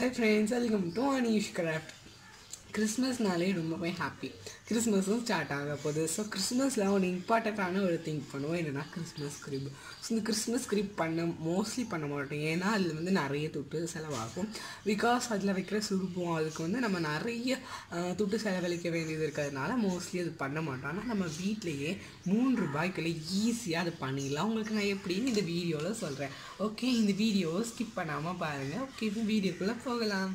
Hi friends welcome to Aneesh craft கிறிஸ்மஸ்னாலே ரொம்பவே happy கிறிஸ்மஸும் start ஆக போகுது ஸோ கிறிஸ்மஸில் ஒரு இம்பார்ட்டண்ட்டான ஒரு திங்க் பண்ணுவோம் என்னென்னா கிறிஸ்மஸ் கிரிப் ஸோ இந்த கிறிஸ்மஸ் கிரிப் பண்ண மோஸ்ட்லி பண்ண மாட்டோம் ஏன்னா அதில் வந்து நிறைய துட்டு செலவாகும் பிகாஸ் அதில் வைக்கிற சுருப்பம் அதுக்கு வந்து நம்ம நிறைய அஹ், துட்டு செலவழிக்க வேண்டியது இருக்கிறதுனால மோஸ்ட்லி அது பண்ண மாட்டோம் ஆனால் நம்ம வீட்டிலையே மூணு ரூபாய்க்குள்ள ஈஸியாக அது பண்ணிடலாம் உங்களுக்கு நான் எப்படின்னு இந்த வீடியோவில் சொல்கிறேன் ஓகே இந்த வீடியோவை ஸ்கிப் பண்ணாமல் பாருங்கள் ஓகே இப்போ வீடியோக்குள்ளே போகலாம்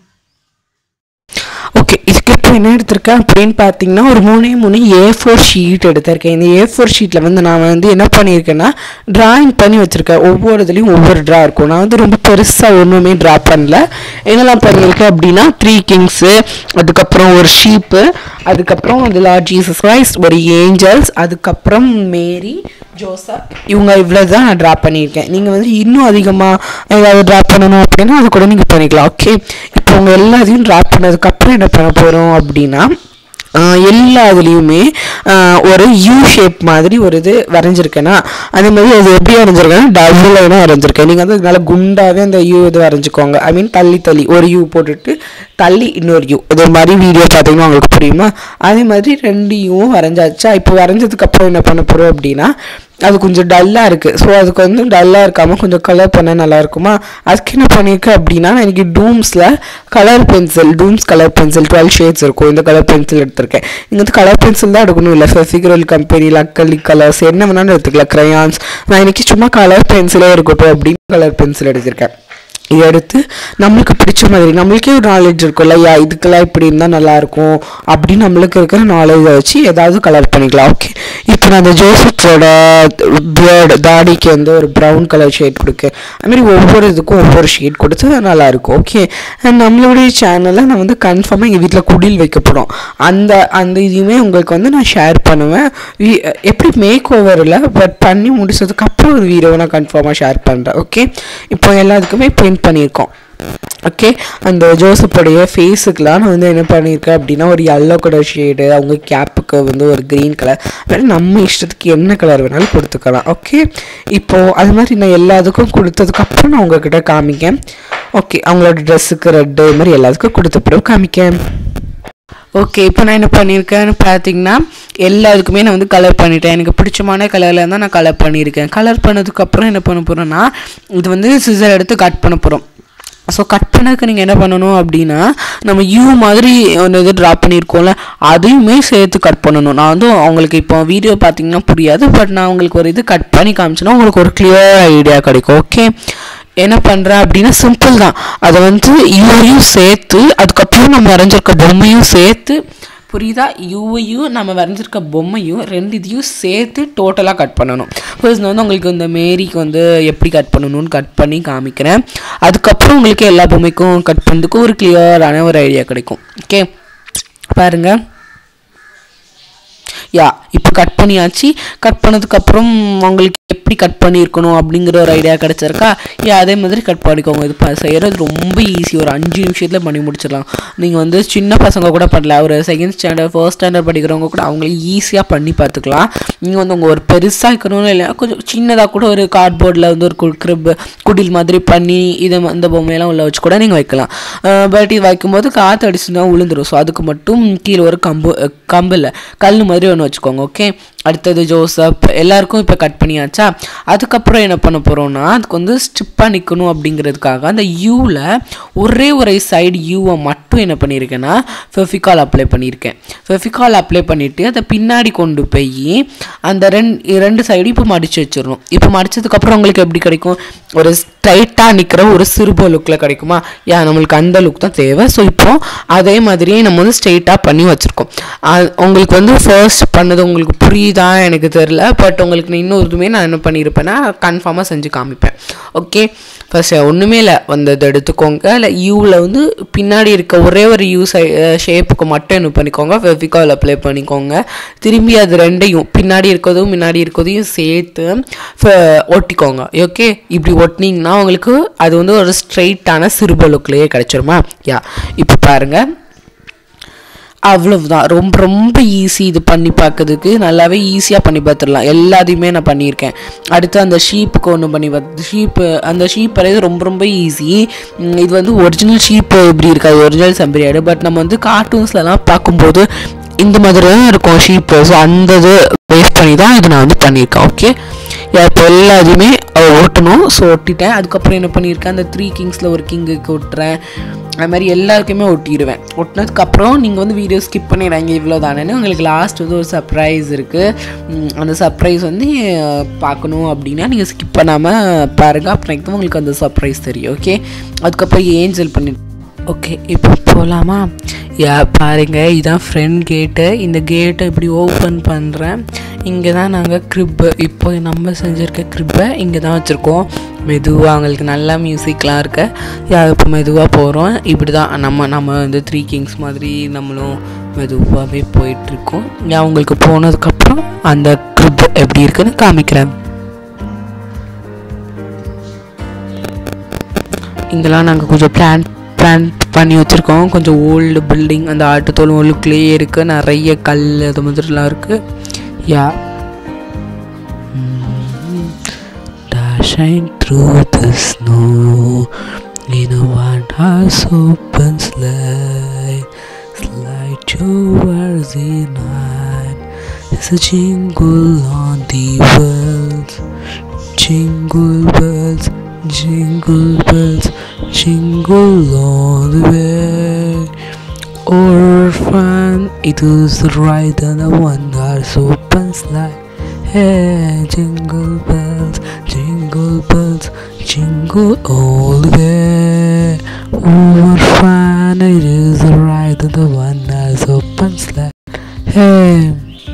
ஓகே இதுக்கு இப்போ என்ன எடுத்திருக்கேன் அப்படின்னு பார்த்தீங்கன்னா ஒரு மூணே மூணு ஏ ஃபோர் ஷீட் எடுத்திருக்கேன் இந்த ஏ ஃபோர் ஷீட்டில் வந்து நான் வந்து என்ன பண்ணியிருக்கேன்னா டிராயிங் பண்ணி வச்சுருக்கேன் ஒவ்வொரு இதுலேயும் ஒவ்வொரு ட்ரா இருக்கும் நான் வந்து ரொம்ப பெருசாக ஒன்றுமே ட்ரா பண்ணல என்னெல்லாம் பண்ணியிருக்கேன் அப்படின்னா த்ரீ கிங்ஸு அதுக்கப்புறம் ஒரு ஷீப்பு அதுக்கப்புறம் வந்து லார்ட் ஜீசஸ் கிரைஸ்ட் ஒரு ஏஞ்சல்ஸ் அதுக்கப்புறம் மேரி ஜோசப் இவங்க இவ்வளோ தான் நான் ட்ரா பண்ணியிருக்கேன் நீங்கள் வந்து இன்னும் அதிகமாக ஏதாவது ட்ரா பண்ணணும் அப்படின்னா அது கூட நீங்கள் பண்ணிக்கலாம் ஓகே இப்போ உங்க எல்லாத்தையும் ட்ரா பண்ணதுக்கப்புறம் என்ன பண்ண போகிறோம் அப்படின்னா ஆஹ் எல்லா இதுலேயுமே ஆஹ் ஒரு யூ ஷேப் மாதிரி ஒரு இது வரைஞ்சிருக்கேன்னா அதே மாதிரி அது எப்படி வரைஞ்சிருக்கேன்னா டபுள் லைனாக வரைஞ்சிருக்கேன் நீங்கள் வந்து அதனால குண்டாகவே அந்த யூ இது வரைஞ்சிக்கோங்க ஐ மீன் தள்ளி தள்ளி ஒரு யூ போட்டுட்டு தள்ளி இன்னொரு யூ இது மாதிரி வீடியோ பார்த்தீங்கன்னா உங்களுக்கு புரியுமா அதே மாதிரி ரெண்டு யூவும் வரைஞ்சாச்சா இப்போ வரைஞ்சதுக்கப்புறம் என்ன பண்ண போகிறோம் அப்படின்னா அது கொஞ்சம் டல்லாக இருக்குது ஸோ அதுக்கு வந்து டல்லாக இருக்காமல் கொஞ்சம் கலர் பண்ணால் நல்லா இருக்குமா அதுக்கு என்ன பண்ணியிருக்கேன் அப்படின்னா நான் எனக்கு டூம்ஸில் colour pencil Doms colour pencil twelve shades இருக்கும் இந்த கலர் பென்சில் எடுத்திருக்கேன் நீங்கள் வந்து கலர் பென்சில் தான் எடுக்கணும் இல்லை ஃபெஃபிகரல் கம்பெனியில் அக்கலிக் கலர்ஸ் என்ன வேணாலும் எடுத்துக்கலாம் க்ரையான்ஸ் நான் இன்னைக்கு சும்மா கலர் பென்சிலே இருக்கட்டும் அப்படின்னு கலர் பென்சில் எடுத்திருக்கேன் இதை எடுத்து நம்மளுக்கு பிடிச்ச மாதிரி நம்மளுக்கே ஒரு நாலேஜ் இருக்கும்ல யா இதுக்கெல்லாம் இப்படி இருந்தால் நல்லாயிருக்கும் அப்படின்னு நம்மளுக்கு இருக்கிற நாலேஜை வச்சு ஏதாவது கலர் பண்ணிக்கலாம் ஓகே இப்போ நான் அந்த ஜோசப்போட பியர்டு தாடிக்கு வந்து ஒரு ப்ரௌன் கலர் ஷேட் கொடுக்கேன் அதுமாரி ஒவ்வொரு இதுக்கும் ஒவ்வொரு ஷேட் கொடுத்து நல்லாயிருக்கும் ஓகே நம்மளுடைய சேனலில் நான் வந்து கன்ஃபார்மாக எங்கள் வீட்டில் குடில் வைக்க போகிறோம் அந்த அந்த இதையுமே உங்களுக்கு வந்து நான் ஷேர் பண்ணுவேன் வி- எப்படி மேக் ஓவரில் பட் பண்ணி முடிச்சதுக்கப்புறம் ஒரு வீடியோவை நான் கன்ஃபார்மாக ஷேர் பண்ணுறேன் ஓகே இப்போ எல்லாத்துக்குமே பெயிண்ட் பண்ணியிருக்கோம் ஓகே அந்த ஜோசப்புடைய ஃபேஸுக்கெலாம் நான் வந்து என்ன பண்ணியிருக்கேன் அப்படின்னா ஒரு yellow கலர் ஷேடு அவங்க கேப்புக்கு வந்து ஒரு க்ரீன் கலர் வேறு நம்ம இஷ்டத்துக்கு என்ன கலர் வேணாலும் கொடுத்துக்கலாம் ஓகே இப்போது அது மாதிரி நான் எல்லாத்துக்கும் கொடுத்ததுக்கப்புறம் நான் உங்ககிட்ட காமிக்கேன் ஓகே அவங்களோட ட்ரெஸ்ஸுக்கு ரெட்டு இது மாதிரி எல்லாத்துக்கும் கொடுத்த பிறகு காமிக்கேன் ஓகே இப்போ நான் என்ன பண்ணியிருக்கேன்னு பார்த்தீங்கன்னா எல்லாத்துக்குமே நான் வந்து கலர் பண்ணிட்டேன் எனக்கு பிடிச்சமான கலரில் தான் நான் கலர் பண்ணியிருக்கேன் கலர் பண்ணதுக்கப்புறம் என்ன பண்ண போகிறேன்னா இது வந்து சிசர் எடுத்து கட் பண்ண போகிறோம் ஸோ கட் பண்ணதுக்கு நீங்கள் என்ன பண்ணணும் அப்படின்னா நம்ம யூ மாதிரி ஒன்று இது ட்ரா பண்ணியிருக்கோம்ல அதையுமே சேர்த்து கட் பண்ணணும் நான் வந்து உங்களுக்கு இப்போ வீடியோ பார்த்தீங்கன்னா புரியாது பட் நான் உங்களுக்கு ஒரு இது கட் பண்ணி காமிச்சேன்னா உங்களுக்கு ஒரு கிளியர் ஐடியா கிடைக்கும் ஓகே என்ன பண்ணுறேன் அப்படின்னா சிம்பிள் தான் அதை வந்து யூவையும் சேர்த்து அதுக்கப்புறம் நம்ம வரைஞ்சிருக்க பொம்மையும் சேர்த்து புரியுதா யூவையும் நம்ம வரைஞ்சிருக்க பொம்மையும் ரெண்டு இதையும் சேர்த்து டோட்டலாக கட் பண்ணணும் ஃபர்ஸ்ட் நான் வந்து உங்களுக்கு இந்த மேரிக்கு வந்து எப்படி கட் பண்ணணும்னு கட் பண்ணி காமிக்கிறேன் அதுக்கப்புறம் உங்களுக்கு எல்லா பொம்மைக்கும் கட் பண்ணுறதுக்கு ஒரு கிளியரான ஒரு ஐடியா கிடைக்கும் ஓகே பாருங்கள் யா இப்போ கட் பண்ணியாச்சு கட் பண்ணதுக்கப்புறம் உங்களுக்கு எப்படி கட் பண்ணியிருக்கணும் அப்படிங்கிற ஒரு ஐடியா கிடச்சிருக்கா யா அதே மாதிரி கட் பண்ணிக்கோங்க இது ப- செய்யறது ரொம்ப ஈஸி ஒரு அஞ்சு நிமிஷத்தில் பண்ணி முடிச்சிடலாம் நீங்கள் வந்து சின்ன பசங்க கூட பண்ணல ஒரு செகண்ட் ஸ்டாண்டர்ட் ஃபர்ஸ்ட் ஸ்டாண்டர்ட் படிக்கிறவங்க கூட அவங்கள ஈஸியாக பண்ணி பார்த்துக்கலாம் நீங்கள் வந்து உங்கள் ஒரு பெருசாக இருக்கணும் இல்லை கொஞ்சம் சின்னதாக கூட ஒரு கார்ட்போர்டில் வந்து ஒரு கிரிப் குடில் மாதிரி பண்ணி இதை ம- இந்த பொம்மையெல்லாம் உள்ள வச்சு கூட நீங்கள் வைக்கலாம் பட் இது வைக்கும்போது காற்று அடிச்சுன்னா விழுந்துரும் ஸோ அதுக்கு மட்டும் கீழே ஒரு கம்பு அஹ், கம்பு இல்லை கல் மாதிரி ஒன்று வச்சுக்கோங்க ஓகே அடுத்தது ஜோசப் எல்லாருக்கும் இப்போ கட் பண்ணியாச்சா அதுக்கப்புறம் என்ன பண்ண போகிறோம்னா அதுக்கு வந்து ஸ்டிப்பாக நிற்கணும் அப்படிங்கிறதுக்காக அந்த யூவில் ஒரே ஒரு சைடு யூவை மட்டும் என்ன பண்ணியிருக்கேன்னா ஃபெஃபிகால் அப்ளை பண்ணியிருக்கேன் ஃபெஃபிகால் அப்ளை பண்ணிவிட்டு அதை பின்னாடி கொண்டு போய் அந்த ரெண்டு ரெண்டு சைடும் இப்போ மடித்து வச்சிடணும் இப்போ மடிச்சதுக்கப்புறம் உங்களுக்கு எப்படி கிடைக்கும் ஒரு ஸ்ட்ரைட்டாக நிற்கிற ஒரு சிறுபோ லுக்கில் கிடைக்குமா யா நம்மளுக்கு அந்த லுக் தான் தேவை ஸோ இப்போ அதே மாதிரியே நம்ம வந்து ஸ்ட்ரெயிட்டாக பண்ணி வச்சுருக்கோம் அது உங்களுக்கு வந்து ஃபர்ஸ்ட் பண்ணது உங்களுக்கு புரியுதா எனக்கு தெரில பட் உங்களுக்கு நான் இன்னொரு இதுவுமே நான் என்ன பண்ணியிருப்பேன்னா கன்ஃபார்மாக செஞ்சு காமிப்பேன் ஓகே ஃபர்ஸ்ட் ஒன்றுமே இல்லை வந்து இதை எடுத்துக்கோங்க இல்லை யூவில் வந்து பின்னாடி இருக்க ஒரே ஒரு யூ சை ஷேப்புக்கு மட்டும் என்ன பண்ணிக்கோங்க ஃபெவிகால் அப்ளை பண்ணிக்கோங்க திரும்பி அது ரெண்டையும் பின்னாடி இருக்கிறதும் முன்னாடி இருக்கிறதையும் சேர்த்து ஃப- ஒட்டிக்கோங்க ஓகே இப்படி ஒட்டினீங்கன்னா உங்களுக்கு அது வந்து ஒரு ஸ்ட்ரெயிட்டான சிறுப லுக்லேயே கிடச்சிருமா யா இப்போ பாருங்கள் அவ்வளவுதான் ரொம்ப ரொம்ப ஈஸி இது பண்ணி பார்க்கறதுக்கு நல்லாவே ஈஸியாக பண்ணி பார்த்துடலாம் எல்லாத்தையுமே நான் பண்ணியிருக்கேன் அடுத்து அந்த ஷீப்புக்கு ஒன்று பண்ணி பார்த்து ஷீப்பு அந்த ஷீப் வரைയത് ரொம்ப ரொம்ப ஈஸி இது வந்து ஒரிஜினல் ஷீப்பு எப்படி இருக்காது ஒரிஜினல் செம்பரியாடு பட் நம்ம வந்து கார்ட்டூன்ஸ்லலாம் பார்க்கும்போது இந்த மாதிரி தான் இருக்கும் ஷீப்பு ஸோ அந்த இது பேஸ் பண்ணி தான் இது நான் வந்து பண்ணியிருக்கேன் ஓகே இப்போ எல்லாத்தையுமே அஹ், ஒட்டணும் ஸோ ஒட்டிட்டேன் அதுக்கப்புறம் என்ன பண்ணியிருக்கேன் அந்த த்ரீ கிங்ஸில் ஒரு கிங்குக்கு ஒட்டுறேன் அது மாதிரி எல்லாருக்குமே ஒட்டிடுவேன் ஒட்டினதுக்கப்புறம் நீங்கள் வந்து வீடியோ ஸ்கிப் பண்ணிடுறாங்க இவ்வளோ தானேன்னு உங்களுக்கு லாஸ்ட் வந்து ஒரு சர்ப்ரைஸ் இருக்குது அந்த சர்ப்ரைஸ் வந்து அஹ், பார்க்கணும் அப்படின்னா நீங்கள் ஸ்கிப் பண்ணாமல் பாருங்கள் அப்புறம் தான் உங்களுக்கு அந்த சர்ப்ரைஸ் தெரியும் ஓகே அதுக்கப்புறம் ஏஞ்சல் பண்ணி ஓகே இப்போ போகலாமா யா பாருங்க இதான் ஃப்ரண்ட் கேட்டு இந்த கேட்டை இப்படி ஓப்பன் பண்ணுறேன் இங்கே தான் நாங்கள் க்ரிப்பு இப்போ நம்ம செஞ்சுருக்க க்ரிப்பை இங்கே தான் வச்சுருக்கோம் மெதுவாக அவங்களுக்கு நல்லா மியூசிக்லாம் இருக்க யா இப்போ மெதுவாக போகிறோம் இப்படி தான் நம்ம நம்ம வந்து த்ரீ கிங்ஸ் மாதிரி நம்மளும் மெதுவாகவே போயிட்டுருக்கோம் யா உங்களுக்கு போனதுக்கப்புறம் அந்த க்ரிப் எப்படி இருக்குன்னு காமிக்கிறேன் இங்கெல்லாம் நாங்கள் கொஞ்சம் பிளான் பிளான் பண்ணி வச்சுருக்கோம் கொஞ்சம் ஓல்டு பில்டிங் அந்த ஆட்டுத்தோல் உள்ளுக்குள்ளேயே இருக்குது நிறைய கல் அது மாதிரிலாம் இருக்குது யா Dashing through the snow in a one horse open sleigh, slide towards the night. It's a jingle on the bells, jingle bells, jingle bells, jingle all the way. Orphan, it was right and the one horse open sleigh. Hey, jingle bells, jingle bells, jingle all the way. Orphan, it is right and the one horse open sleigh. Hey.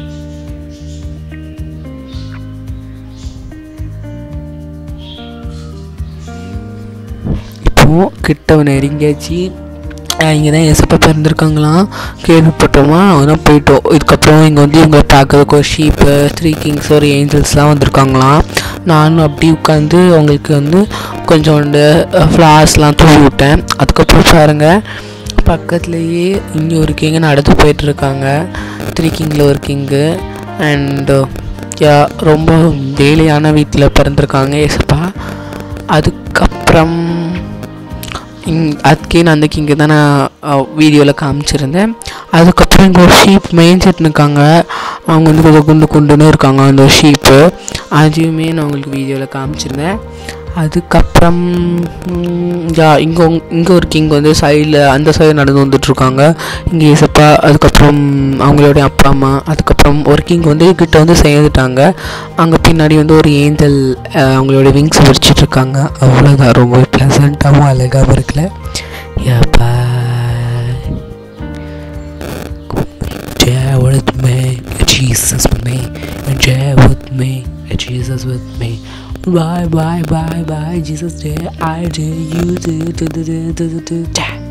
இப்போ கிட்ட நெருங்கியாச்சு இங்கே தான் எசப்பா பிறந்திருக்காங்களாம் கேள்விப்பட்டோமா அதான் போயிட்டோம் இதுக்கப்புறம் இங்கே வந்து இவங்களை பார்க்கறதுக்கு ஒரு ஷீப்பு த்ரீ கிங்ஸ் ஒரு ஏஞ்சல்ஸ்லாம் வந்திருக்காங்களாம் நானும் அப்படி உட்காந்து அவங்களுக்கு வந்து கொஞ்சோண்டு ஃப்ளார்ஸ்லாம் தூவி விட்டேன் அதுக்கப்புறம் பாருங்க பக்கத்துலேயே இங்கே ஒரு கிங்க நடந்து போயிட்டுருக்காங்க த்ரீ கிங்கில் ஒரு கிங்கு அண்டு யா ரொம்ப வேலையான வீட்டில் பிறந்திருக்காங்க ஏசப்பா அதுக்கப்புறம் இங் அதுக்கே நான் அந்த கிங்கை தான் நான் வீடியோவில் காமிச்சிருந்தேன் அதுக்கப்புறம் இங்கே ஒரு ஷீப் மேய்ஞ்சிட்டு இருக்காங்க அவங்க வந்து கொஞ்சம் குண்டு குண்டுன்னு இருக்காங்க அந்த ஷீப்பு அதையுமே நான் உங்களுக்கு வீடியோவில் காமிச்சிருந்தேன் அதுக்கப்புறம் யா இங்கே இங்கே ஒரு கிங் வந்து சைடில் அந்த சைடு நடந்து வந்துட்டுருக்காங்க இங்கே ஏசப்பா அதுக்கப்புறம் அவங்களுடைய அப்பா அம்மா அதுக்கப்புறம் ஒரு கிங் வந்து கிட்ட வந்து சேர்ந்துட்டாங்க அங்கே பின்னாடி வந்து ஒரு ஏஞ்சல் அவங்களோட விங்ஸ் விரிச்சிட்டு இருக்காங்க அவ்வளோதான் ரொம்ப ப்ளசண்ட்டாகவும் அழகாகவும் இருக்குல்ல Yapa Share with me, Jesus with me, and share with me, Jesus with me. Bye, bye, bye, bye, Jesus, dear, I dare you, do, do, do, do, do, do, do.